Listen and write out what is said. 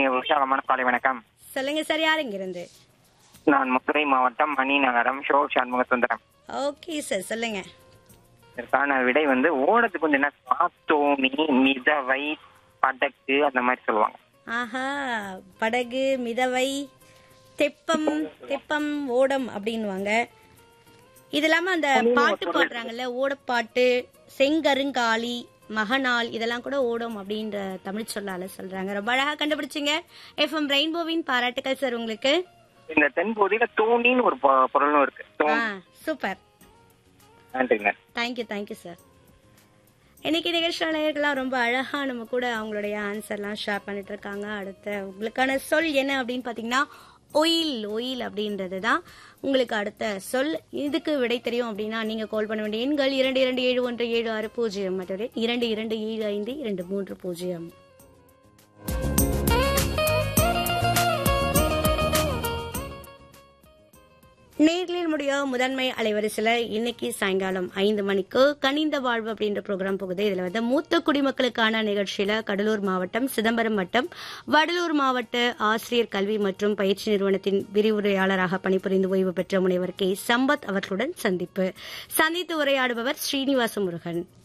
இனிய உற்சாகமான காலை வணக்கம் சொல்லுங்க சார் யார் இங்கிருந்து நான் மதுரை மாவட்டம் Maninagaram show Shanmuga Sundaram okay sir சொல்லுங்க இதற்கான விடை வந்து ஓடத்துக்கு வந்து என்ன காத்தோணி மிதவை படக்கு அந்த மாதிரி சொல்லுவாங்க ஆஹா படகு மிதவை தெப்பம் தெப்பம் ஓடம் அப்படின்வாங்க இது இல்லாம அந்த பாட்டு பாடுறாங்கல்ல ஓடப்பாட்டு செங்கருங்காலி மகனாள் இதெல்லாம் கூட ஓடும் அப்படின்ற தமிழ் சொல்லால சொல்றாங்க ரொம்ப அழகா கண்டுபிடிச்சீங்க எஃப்எம் ரெயின்போவின் பாராட்டுக்கள் சார் உங்களுக்கு இந்த தென்பகுதியில தோணின்னு ஒரு பொ- பொருளும் இருக்கு ஆ தோணி சூப்பர் நன்றிங்க தேங்க்யூ தேங்க்யூ சார் இன்னைக்கு நிகழ்ச்சியாளர்கள்லாம் ரொம்ப அழகா நம்ம கூட அவங்களுடைய ஆன்சர்லாம் ஷேர் பண்ணிட்டு இருக்காங்க அடுத்த உங்களுக்கான சொல் என்ன அப்படின்னு பாத்தீங்கன்னா ஒயில் ஒயில் அப்படின்றது தான் உங்களுக்கு அடுத்த சொல் இதுக்கு விடை தெரியும் அப்படின்னா நீங்க கால் பண்ண வேண்டிய எண்கள் இரண்டு இரண்டு ஏழு ஒன்று ஏழு ஆறு பூஜ்ஜியம் மற்றொரு இரண்டு இரண்டு ஏழு ஐந்து இரண்டு மூன்று பூஜ்ஜியம் நேர்களில் முடிய முதன்மை அலைவரிசையில இன்னைக்கு சாயங்காலம் ஐந்து மணிக்கு கனிந்த வாழ்வு அப்படின்ற ப்ரோக்ராம் போகுது இதுல வந்து மூத்த குடிமக்களுக்கான நிகழ்ச்சியில கடலூர் மாவட்டம் சிதம்பரம் வட்டம் வடலூர் மாவட்ட ஆசிரியர் கல்வி மற்றும் பயிற்சி நிறுவனத்தின் விரிவுரையாளராக பணிபுரிந்து ஓய்வு பெற்ற முனைவர் கே சம்பத் அவர்களுடன் சந்திப்பு சந்தித்து உரையாடுபவர் ஸ்ரீனிவாச முருகன்